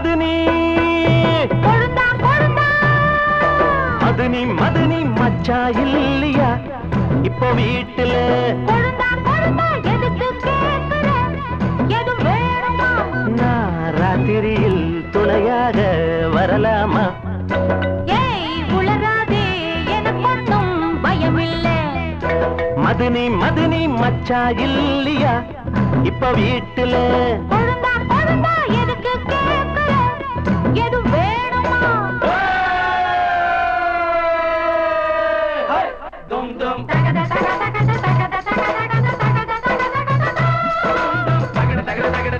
மதுனி கொழுந்தா கொழுந்தா மதுனி மதுனி மச்சா இல்லையா இப்போ வீட்டுல கொழுந்தா கொழுந்தா எதுக்கு கேக்குற எது வேணுமா நான் ராத்திரியில் துணையாக வரலாமா ஏய் உளராதே எனக்கொன்னும் பயமில்லை மதுனி மதுனி மச்சா இல்லையா இப்போ வீட்டுல கொழுந்தா கொழுந்தா எதுக்கு கேக்குற எது வேணுமா தகத தகத தகத தகத தகத தகத தகத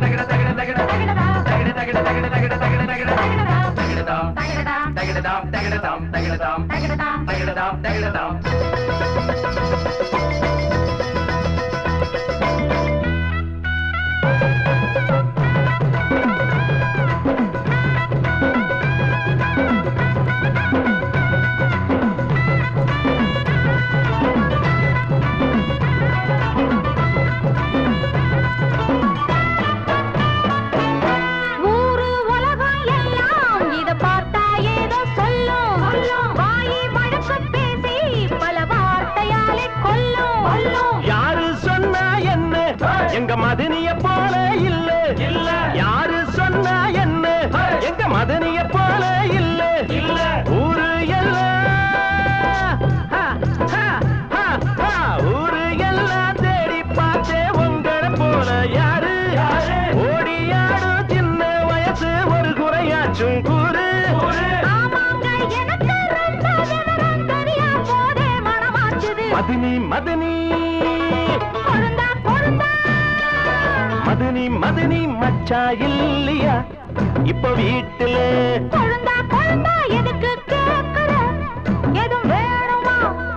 ஊரு உலகம் எல்லாம் இத பார்த்தா ஏதோ சொல்லும் வாயி வழக்கு பேசி பல வார்த்தையாலே கொல்லும் யாரு சொன்னா என்ன எங்க மதனிய போல இல்ல இல்ல யாரு சொன்னா என்ன எங்க மதனிய போல இல்ல இல்ல ஊரு எல்லாம் ஹா, ஹா, ஹா, ஹா. ஊரு எல்லாம் தேடி பார்த்தே உங்களை போல யாரு ஓடியாடும் சின்ன வயசு ஒரு குறையாச்சும் கூறு ஆமாங்க எனக்கு ரொம்ப விவரம் தெரியா போதே மனமாச்சுது மதினி மதினி கொழுந்தா கொழுந்தா மதினி மதினி மச்சா இல்லையா இப்ப வீட்டுல கொழுந்தா கொழுந்தா எதுக்கு கேக்குற எதுவும் வேணுமா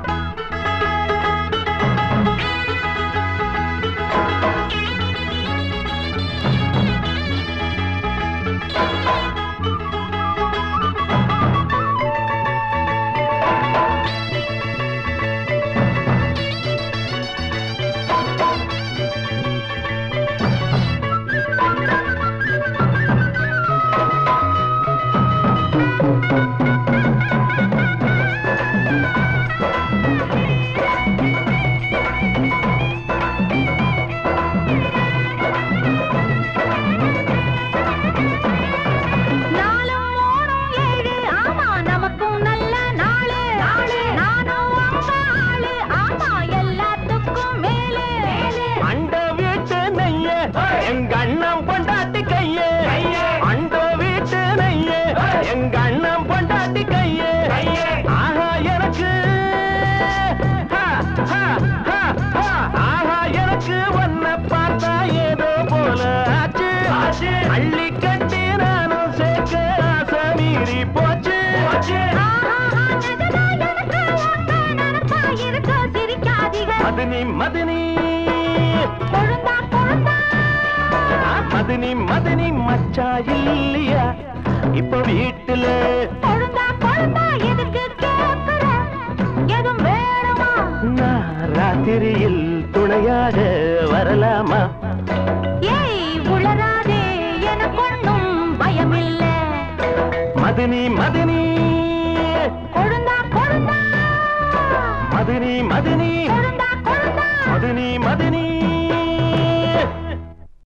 நாலும் மூணும் ஏழு ஆமா நமக்கும் நல்ல நாளு நானும் உங்க ஆளு ஆமா எல்லாத்துக்கும் மேலு அண்ட வீட்டு நெய்ய எங்க அண்ணன் பொண்டாட்டி கைய அண்ட வீட்டு நெய்ய எங்க அண்ணன் பொண்டாட்டி கைய ஆஹா எனக்கு ஹா, ஹா, ஹா, ஹா. ஆஹா எனக்கு ஒன்ன பார்த்தா ஏதோ போல ஆச்சு அள்ளி கட்டி நானும் சேர்க்க ஆசை மீறி போச்சு ஆஹா, நிஜமா எனக்கு உங்க நினைப்பா இருக்கு, சிரிக்காதீங்க. மதினி மதினி கொழுந்தா, கொழுந்தா. மதினி மதினி மச்சா இல்லையா இப்ப வீட்டுல கொழுந்தா, கொழுந்தா, எதுக்கு கேக்குற? எதுவும் வேணுமா? நான் ராத்திரியில் துணையாக வரலாமா ஏய், உளறாதே, எனக்கொன்னும் பயமில்லை. மதினி மதினி கொழுந்தா, கொழுந்தா. மதினி மதினி கொழுந்தா, கொழுந்தா. மதினி மதினி